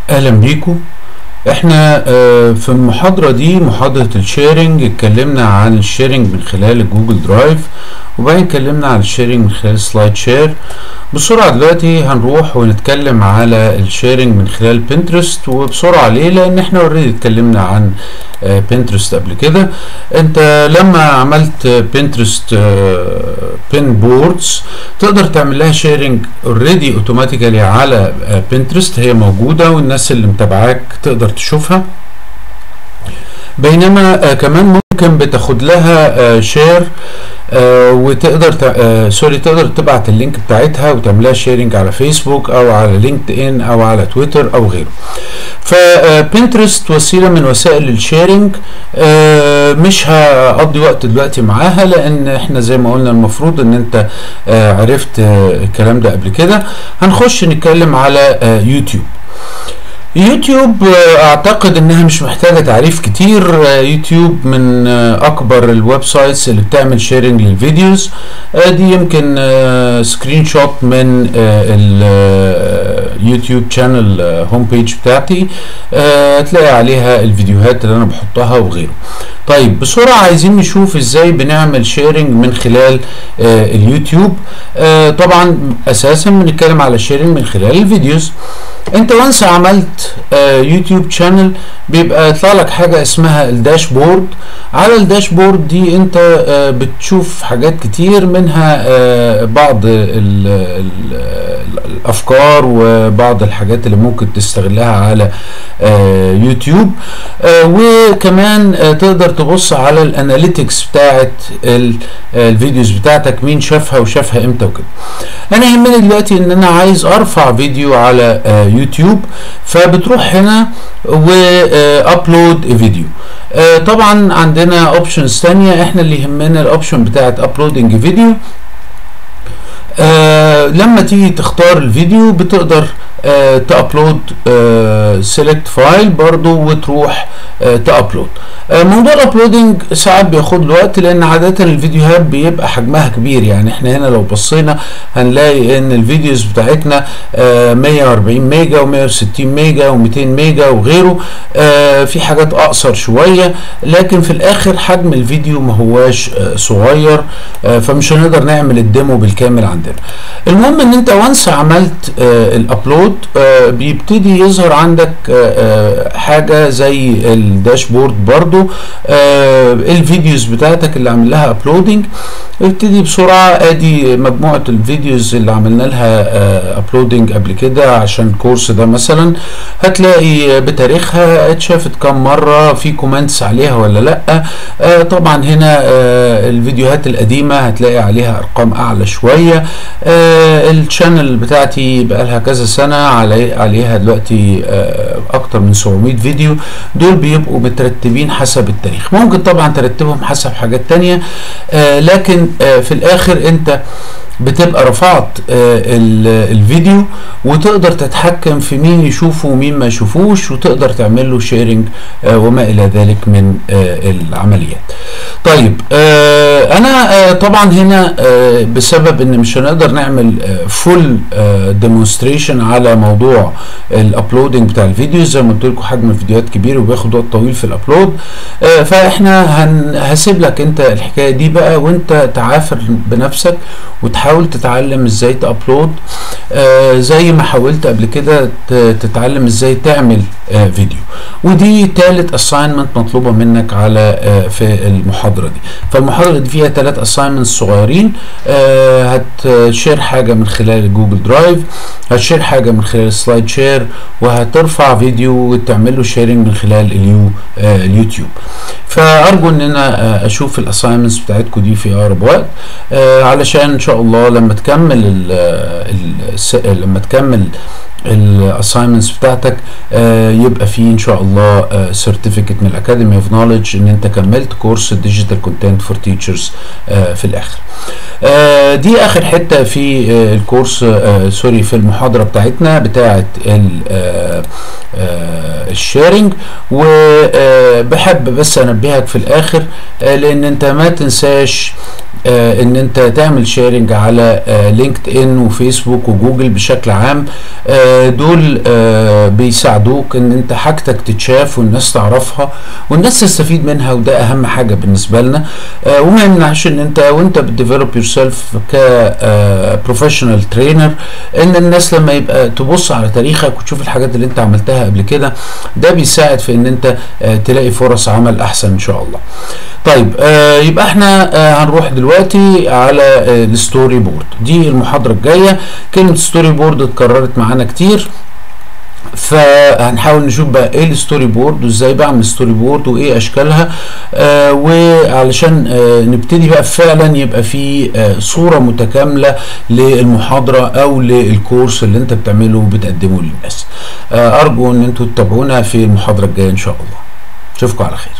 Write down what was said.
اهلا بيكم احنا آه، في المحاضرة دي محاضرة الشيرنج اتكلمنا عن الشيرنج من خلال الجوجل درايف وبعدين اتكلمنا عن الشيرنج من خلال سلايد شير بسرعة دلوقتي هنروح ونتكلم على الشيرنج من خلال بنترست وبسرعة ليه لان احنا اوريدي اتكلمنا عن بنترست قبل كده انت لما عملت بنترست بين بوردز تقدر تعمل لها شيرنج اوريدي اوتوماتيكالي على بنترست هي موجودة والناس اللي متابعاك تقدر تشوفها بينما آه كمان ممكن بتاخد لها شير آه وتقدر آه سوري تقدر تبعت اللينك بتاعتها وتعملها شيرنج على فيسبوك او على لينكد ان او على تويتر او غيره فبنترست وسيله من وسائل الشيرنج آه مش هقضي وقت دلوقتي معاها لان احنا زي ما قلنا المفروض ان انت عرفت الكلام ده قبل كده هنخش نتكلم على يوتيوب يوتيوب اعتقد انها مش محتاجة تعريف كتير يوتيوب من اكبر الويب سايتس اللي بتعمل شيرنج للفيديوز دي يمكن سكرين شوت من اليوتيوب شانل هوم بيج بتاعتي هتلاقي عليها الفيديوهات اللي انا بحطها وغيره طيب بسرعة عايزين نشوف ازاي بنعمل شيرنج من خلال اليوتيوب طبعا اساسا بنتكلم على شيرنج من خلال الفيديوز انت وانس عملت يوتيوب شانل بيبقى يطلع لك حاجه اسمها الداشبورد على الداشبورد دي انت بتشوف حاجات كتير منها بعض ال ال الافكار وبعض الحاجات اللي ممكن تستغلها على يوتيوب وكمان تقدر تبص على الاناليتكس بتاعت الفيديوز بتاعتك مين شافها وشافها امتى وكده انا يهمني دلوقتي ان انا عايز ارفع فيديو على يوتيوب فبتروح هنا وابلود فيديو طبعا عندنا اوبشنز ثانيه احنا اللي يهمنا الاوبشن بتاعت ابلودنج فيديو آه لما تيجي تختار الفيديو بتقدر آه تابلود سيلكت فايل برضو وتروح آه تابلود آه موضوع الابلودنج ساعات بياخد له وقت لان عاده الفيديوهات بيبقى حجمها كبير يعني احنا هنا لو بصينا هنلاقي ان الفيديوز بتاعتنا آه 140 ميجا و160 ميجا و200 ميجا وغيره آه في حاجات اقصر شويه لكن في الاخر حجم الفيديو ما هواش آه صغير آه فمش هنقدر نعمل الديمو بالكامل عندنا المهم ان انت وانس عملت آه الابلود آه بيبتدي يظهر عندك آه حاجه زي الداشبورد برضو الفيديوز بتاعتك اللي عامل لها ابلودنج ابتدي بسرعه ادي مجموعه الفيديوز اللي عملنا لها ابلودنج قبل كده عشان الكورس ده مثلا هتلاقي بتاريخها اتشافت كام مره في كومنتس عليها ولا لا طبعا هنا الفيديوهات القديمه هتلاقي عليها ارقام اعلى شويه الشانل بتاعتي بقالها كذا سنه علي عليها دلوقتي اكتر من 700 فيديو دول بيبقوا مترتبين حسب التاريخ ممكن طبعا ترتبهم حسب حاجات تانية لكن في الاخر انت بتبقى رفعت الفيديو وتقدر تتحكم في مين يشوفه ومين ما يشوفوش وتقدر تعمل له شيرنج وما الى ذلك من العمليات طيب انا طبعا هنا بسبب ان مش هنقدر نعمل فول ديمونستريشن على موضوع الابلودنج بتاع الفيديو زي ما قلت لكم حجم الفيديوهات كبير وبياخد وقت طويل في الابلود فاحنا هسيب لك انت الحكايه دي بقى وانت تعافر بنفسك وتحاول تتعلم ازاي تابلود آه زي ما حاولت قبل كده تتعلم ازاي تعمل آه فيديو ودي تالت اساينمنت مطلوبه منك على آه في المحاضره دي فالمحاضره دي فيها تلات اساينمنت صغيرين آه هتشير حاجه من خلال جوجل درايف هتشير حاجه من خلال سلايد شير وهترفع فيديو وتعمل له شيرنج من خلال اليو آه اليوتيوب فارجو ان انا اشوف الاساينمنتس بتاعتكم دي في اقرب وقت آه علشان ان شاء الله لما تكمل ال ال لما تكمل الاساينمنتس بتاعتك آه يبقى في ان شاء الله سيرتيفيكت من الاكاديمي اوف نوليدج ان انت كملت كورس الديجيتال كونتنت فور تيتشرز في الاخر آه دي اخر حته في آه الكورس سوري في المحاضره بتاعتنا بتاعه الشيرنج وبحب بس انبهك في الاخر لان انت ما تنساش آه ان انت تعمل شيرنج على آه لينكد ان وفيسبوك وجوجل بشكل عام آه آه، دول آه، بيساعدوك ان انت حاجتك تتشاف والناس تعرفها والناس تستفيد منها وده اهم حاجه بالنسبه لنا آه، وما يمنعش ان انت وانت بتديفلوب يور سيلف كبروفيشنال ترينر ان الناس لما يبقى تبص على تاريخك وتشوف الحاجات اللي انت عملتها قبل كده ده بيساعد في ان انت آه، تلاقي فرص عمل احسن ان شاء الله طيب آه يبقى احنا آه هنروح دلوقتي على آه الستوري بورد دي المحاضره الجايه كلمه ستوري بورد اتكررت معانا كتير فهنحاول نشوف بقى ايه الستوري بورد وازاي بعمل ستوري بورد وايه اشكالها آه وعلشان آه نبتدي بقى فعلا يبقى في آه صوره متكامله للمحاضره او للكورس اللي انت بتعمله وبتقدمه للناس آه ارجو ان انتوا تتابعونا في المحاضره الجايه ان شاء الله اشوفكم على خير